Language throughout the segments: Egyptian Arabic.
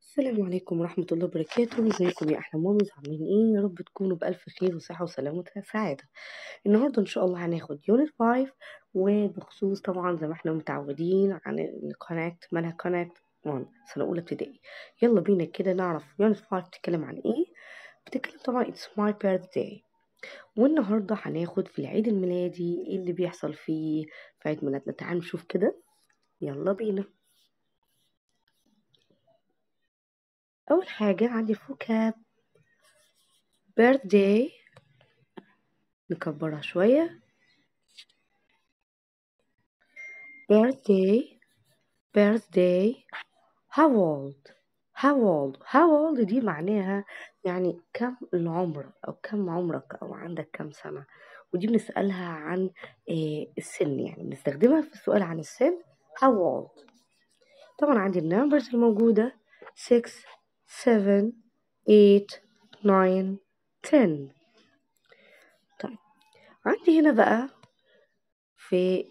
السلام عليكم ورحمة الله وبركاته ازيكم يا أحلى ماميز عاملين ايه يا رب تكونوا بألف خير وصحة وسلامة وسعادة النهاردة إن شاء الله هناخد يونت 5 وبخصوص طبعا زي ما احنا متعودين عن الكونكت منهج كونكت 1 سنة أولى ابتدائي يلا بينا كده نعرف يونت 5 بتتكلم عن ايه بتتكلم طبعا it's my birthday والنهاردة هناخد في العيد الميلادي ايه اللي بيحصل فيه في عيد ميلادنا تعالوا نشوف كده يلا بينا أول حاجة عندي فوكاب birthday نكبرها شوية birthday birthday how old how old how old دي معناها يعني كم العمر أو كم عمرك أو عندك كم سنة ودي بنسألها عن آه، السن يعني بنستخدمها في السؤال عن السن how old طبعا عندي النمبرز الموجودة 6 7 8 9 10 طيب عندي هنا بقى في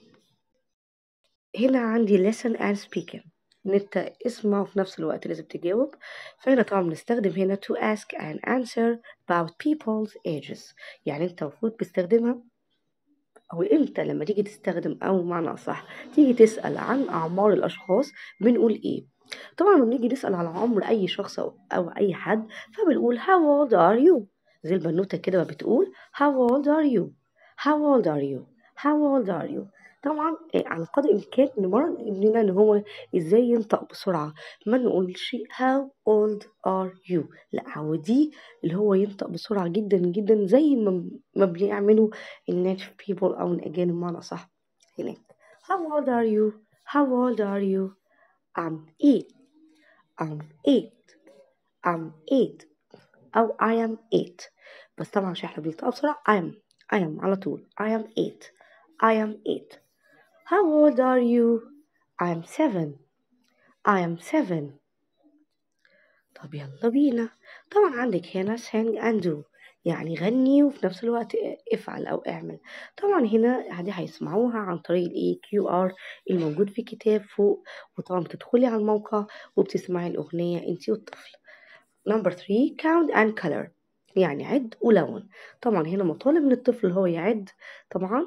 هنا عندي listen and speaking ان انت اسمع وفي نفس الوقت لازم تجاوب فهنا طبعا بنستخدم هنا to ask and answer about people's ages يعني انت المفروض بتستخدمها او امتى لما تيجي تستخدم او معنى اصح تيجي تسأل عن اعمار الاشخاص بنقول ايه طبعا لما بنيجي نسأل على عمر اي شخص او, أو اي حد فبنقول how old are you زي البنوتة كده ما بتقول how old are you how old are you how old are you طبعا آه، على قدر الامكان نمرن ابننا ان هو ازاي ينطق بسرعه ما نقولش how old are you لا هو دي اللي هو ينطق بسرعه جدا جدا زي ما ما بيعملوا الناتيف بيبل او الاجانب بمعنى صح هناك how old are you how old are you I'm eight I'm eight I'm eight أو I am eight بس طبعا عشان احنا بننطقها بسرعة I am I am على طول I am eight I am eight How old are you? I am seven I am seven طب يلا بينا طبعا عندك هنا sing and do يعني غني وفي نفس الوقت افعل او اعمل طبعا هنا دي هيسمعوها عن طريق الاي كيو ار الموجود في كتاب فوق وطبعا بتدخلي على الموقع وبتسمعي الاغنيه انتي والطفل نمبر 3 count and color يعني عد ولون طبعا هنا مطالب من الطفل هو يعد طبعا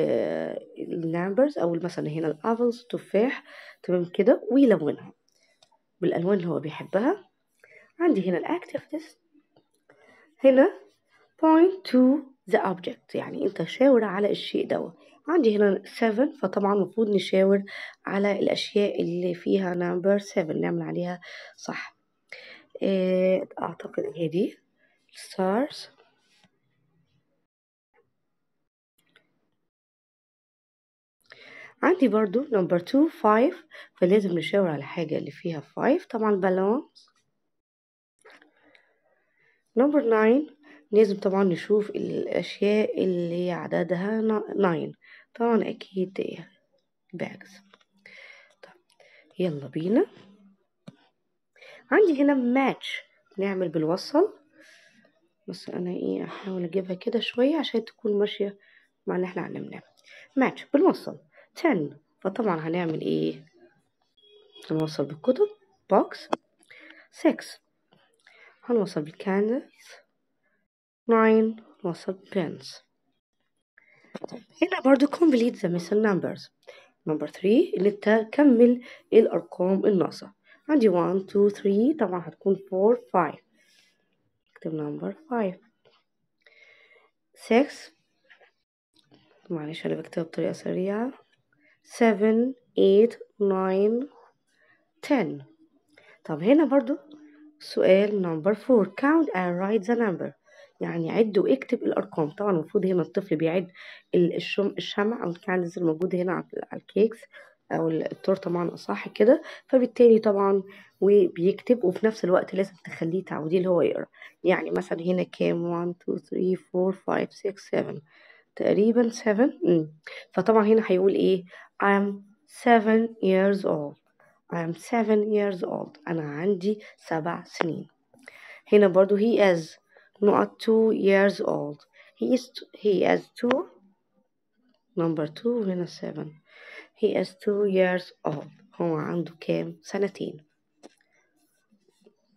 النمبرز او مثلا هنا الابلز تفاح تمام كده ويلونها بالالوان اللي هو بيحبها عندي هنا الاكتيفيتيز هنا point to the object يعني انت شاور على الشيء دوت عندي هنا 7 فطبعا المفروض نشاور على الاشياء اللي فيها نمبر 7 نعمل عليها صح آه، اعتقد هي دي stars عندي برضو نمبر 2 5 فلازم نشاور على حاجة اللي فيها 5 طبعا بالونز نمبر 9 لازم طبعا نشوف الأشياء اللي عددها 9 طبعا أكيد باجز طب يلا بينا عندي هنا ماتش نعمل بالوصل بس أنا إيه أحاول أجيبها كده شوية عشان تكون ماشية مع اللي احنا علمناه ماتش بالوصل 10 فطبعا هنعمل إيه هنوصل بالكتب بوكس 6 هنوصل بالكاندلز 9 هنوصل بالبنز هنا برضو complete the missing numbers number 3 اللي انت كمل الأرقام الناقصة عندي 1 2 3 طبعا هتكون 4 5 اكتب number 5 6 معلش أنا بكتبها بطريقة سريعة 7 8 9 10 طب هنا برضو سؤال نمبر 4 count and write the number يعني عد واكتب الأرقام طبعا المفروض هنا الطفل بيعد ال- الشم الشمع أو الكاندلز الموجودة هنا على على الكيكس أو التورتة معنى أصح كده فبالتالي طبعا وبيكتب وفي نفس الوقت لازم تخليه تعوديه اللي هو يقرا يعني مثلا هنا كام 1 2 3 4 5 6 7 تقريبا 7 مم. فطبعا هنا هيقول ايه I'm 7 years old I'm 7 years old أنا عندي سبع سنين هنا برضو he is not 2 years old he is he is 2 number 2 وهنا 7 he is 2 years old هو عنده كام سنتين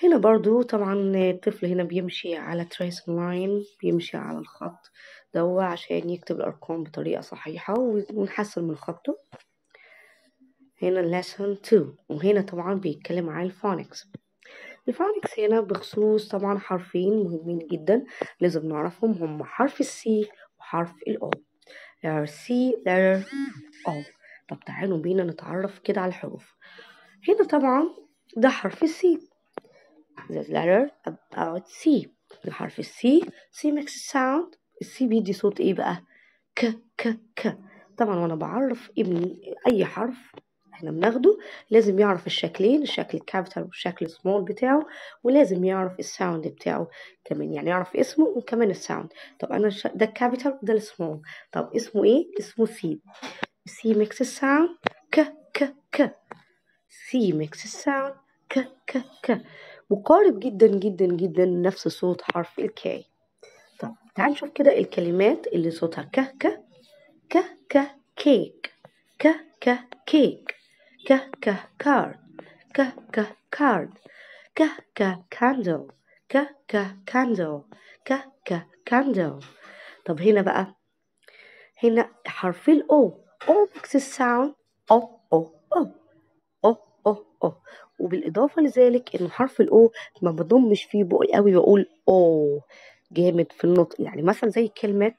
هنا برضو طبعا الطفل هنا بيمشي على تريس لاين بيمشي على الخط ده عشان يكتب الأرقام بطريقة صحيحة ونحسن من خطه هنا lesson 2 وهنا طبعا بيتكلم عن الفونكس الفونكس هنا بخصوص طبعا حرفين مهمين جدا لازم نعرفهم هم حرف السي وحرف الأو letter C letter O طب تعالوا بينا نتعرف كده على الحروف هنا طبعا ده حرف السي the letter about C الحرف السي C makes sound السي بيدي صوت ايه بقى ك ك ك طبعا وانا بعرف ابني اي حرف احنا بناخده لازم يعرف الشكلين الشكل الكابيتال والشكل السمول بتاعه ولازم يعرف الساوند بتاعه كمان يعني يعرف اسمه وكمان الساوند طب انا ش... ده الكابيتال وده السمول طب اسمه ايه اسمه سي سي ميكس الساوند ك ك ك سي ميكس الساوند ك ك ك مقارب جدا جدا جدا نفس صوت حرف الكاي طب تعال نشوف كده الكلمات اللي صوتها ك ك ك ك كيك ك ك كيك ك ك كارد ك ك كارد ك ك كاندل ك ك كاندل ك ك كاندل طب هنا بقى هنا حرف الاو او ميكس الساوند او او او او او او وبالاضافه لذلك ان حرف الاو ما بضمش فيه بقي قوي بقول او جامد في النطق يعني مثلا زي كلمه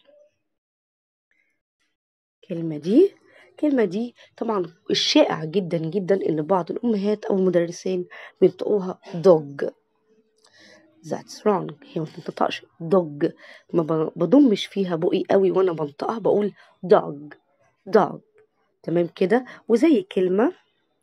الكلمه دي الكلمة دي طبعا الشائع جدا جدا ان بعض الامهات او المدرسين بينطقوها دوج That's wrong هي ما بتنطقش دوج ما بضمش فيها بقي قوي وانا بنطقها بقول dog dog تمام كده وزي كلمة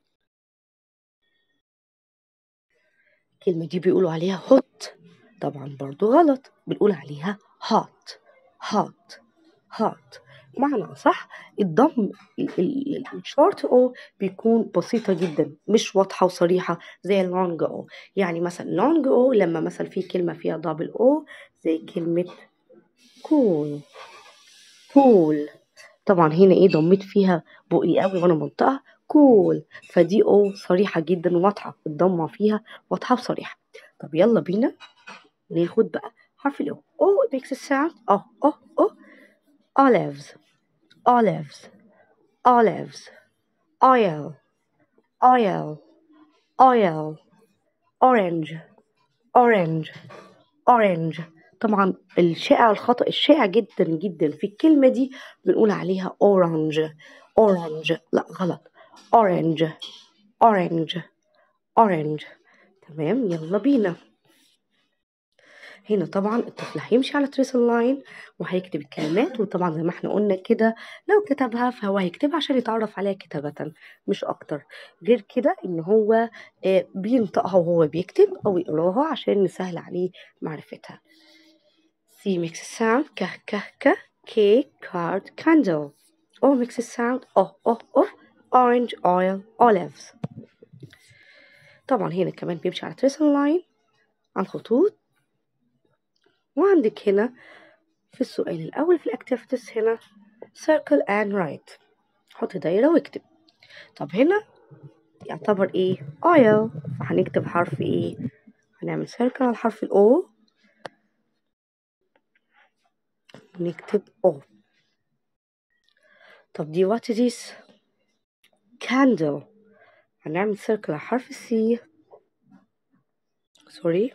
الكلمة دي بيقولوا عليها hot طبعا برضو غلط بنقول عليها hot hot hot معنى صح الضم الشورت او بيكون بسيطة جدا مش واضحة وصريحة زي اللونج او يعني مثلا لونج او لما مثلا في كلمة فيها دبل او زي كلمة كول كول طبعا هنا ايه ضميت فيها بقي قوي وانا بنطقها كول فدي او صريحة جدا وواضحة الضمة فيها واضحة وصريحة طب يلا بينا ناخد بقى حرف الاو او makes a sound اه اه اه olives olives olives oil oil oil orange orange orange طبعا الشائع الخطأ الشائع جدا جدا في الكلمة دي بنقول عليها orange orange لا غلط orange orange orange تمام يلا بينا هنا طبعا الطفل هيمشي على تريس اللاين وهيكتب الكلمات وطبعا زي ما احنا قلنا كده لو كتبها فهو هيكتبها عشان يتعرف عليها كتابة مش أكتر غير كده إن هو بينطقها وهو بيكتب أو يقراها عشان نسهل عليه معرفتها C makes a sound ك ك ك cake card candle O makes a sound oh oh oh orange oil olives طبعا هنا كمان بيمشي على تريس اللاين عن خطوط وعندك هنا في السؤال الأول في الأكتيفيتيز هنا circle and write حط دايرة واكتب طب هنا يعتبر ايه oil فهنكتب حرف ايه هنعمل circle على حرف الأو ونكتب O طب دي what is this candle هنعمل circle على حرف السي سوري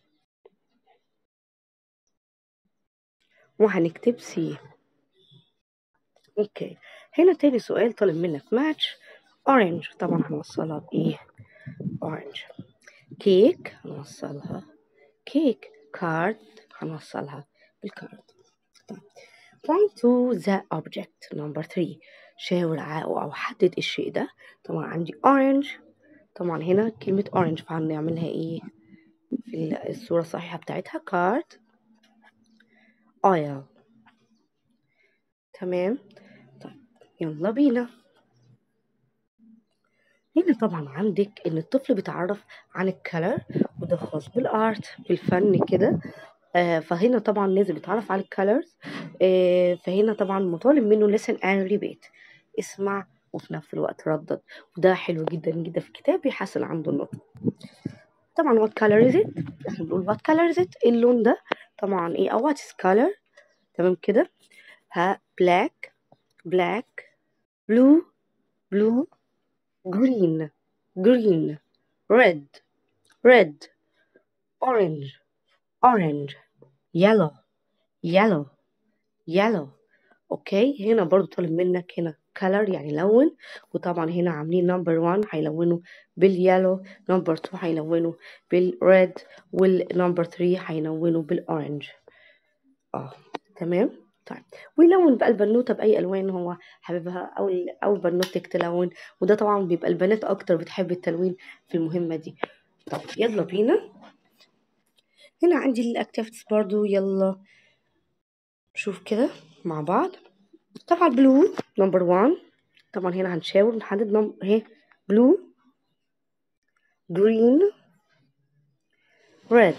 وهنكتب سي اوكي هنا تاني سؤال طالب منك ماتش اورنج طبعا هنوصلها بايه اورنج كيك هنوصلها كيك كارد هنوصلها بالكارد طيب point to the object number 3 شاور او حدد الشيء ده طبعا عندي orange طبعا هنا كلمة orange فهنعملها ايه في الصورة الصحيحة بتاعتها كارد oil تمام طيب يلا بينا هنا طبعا عندك ان الطفل بيتعرف عن الكلر وده خاص بالارت بالفن كده آه فهنا طبعا لازم يتعرف على الكالرز آه فهنا طبعا مطالب منه listen and repeat اسمع وفي نفس الوقت ردد وده حلو جدا جدا في الكتاب بيحسن عنده النطق طبعا what color is it احنا بنقول what color is it إيه اللون ده طبعا ايه او what is color تمام كده ها black black blue blue green green red red orange orange yellow yellow yellow اوكي هنا برضو طالب منك هنا color يعني لون وطبعا هنا عاملين نمبر 1 هيلونوا باليالو نمبر 2 هيلونوا بالريد والنمبر 3 هيلونوا بالاورنج اه تمام طيب ويلون بقى البنوته باي الوان هو حاببها او ال- او بنوتك تلون وده طبعا بيبقى البنات اكتر بتحب التلوين في المهمه دي طب يلا بينا هنا عندي الاكتيفيتيز برضو يلا شوف كده مع بعض طبعا بلو نمبر 1 طبعا هنا هنشاور نحدد نمبر اهي بلو جرين ريد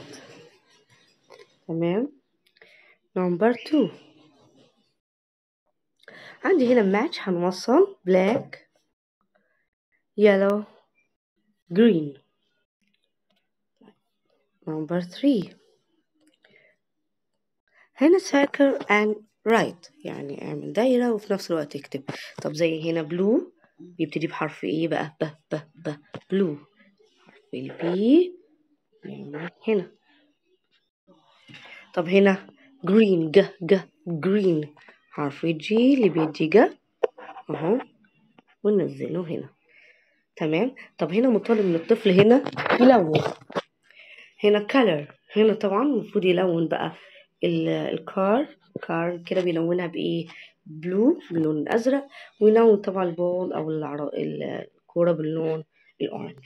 تمام نمبر 2 عندي هنا ماتش هنوصل بلاك يلو جرين نمبر 3 هنا circle and write يعني اعمل دايرة وفي نفس الوقت اكتب طب زي هنا blue بيبتدي بحرف ايه بقى ب ب ب blue حرف البي هنا طب هنا green ج ج green حرف الجي اللي بيدي ج اهو وننزله هنا تمام طب هنا مطالب من الطفل هنا يلون هنا color هنا طبعا المفروض يلون بقى ال- الكار كار كده بيلونها بايه بلو باللون الازرق ويلون طبعا البول او العر- الكوره باللون الاورنج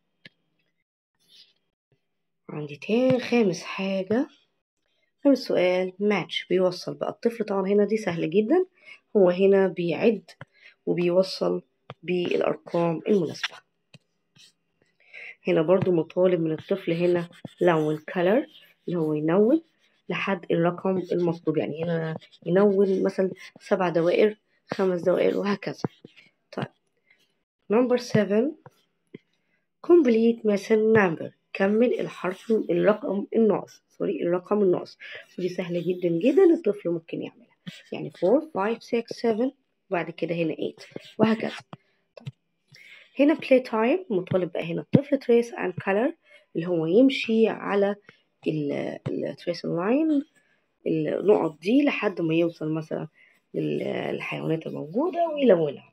عندي تاني خامس حاجة خامس سؤال ماتش بيوصل بقى الطفل طبعا هنا دي سهلة جدا هو هنا بيعد وبيوصل بالأرقام المناسبة هنا برضو مطالب من الطفل هنا لون color اللي هو ينون لحد الرقم المطلوب يعني هنا ينون مثلا سبع دوائر خمس دوائر وهكذا طيب number seven complete missing number كمل الحرف الرقم الناقص سوري الرقم الناقص ودي سهلة جدا جدا الطفل ممكن يعملها يعني 4 5 6 7 وبعد كده هنا 8 وهكذا طيب. هنا play time مطالب بقى هنا الطفل trace and color اللي هو يمشي على التريس لاين النقط دي لحد ما يوصل مثلا للحيوانات الموجودة ويلونها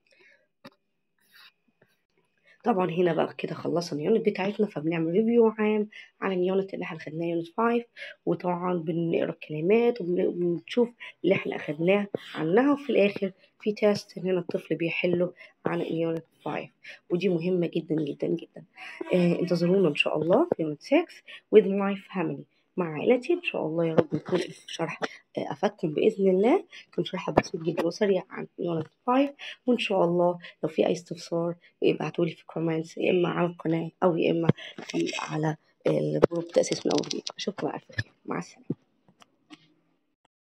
طبعا هنا بقى كده خلصنا اليونت بتاعتنا فبنعمل ريفيو عام عن اليونت اللي احنا خدناه يونت 5 وطبعا بنقرا الكلمات وبنشوف اللي احنا اخدناه عنها وفي الاخر في تيست هنا الطفل بيحله عن اليونت 5 ودي مهمة جدا جدا جدا آه انتظرونا ان شاء الله في يونت 6 with my family مع عائلتي ان شاء الله يا رب يكون الشرح آه، افادكم باذن الله كان شرح بسيط جدا وسريع عن يونت 5 وان شاء الله لو في اي استفسار ابعتوا لي في كومنتس يا اما على القناه او يا اما في على الجروب تاسيس من اول جديد اشوفكم على الف خير مع السلامه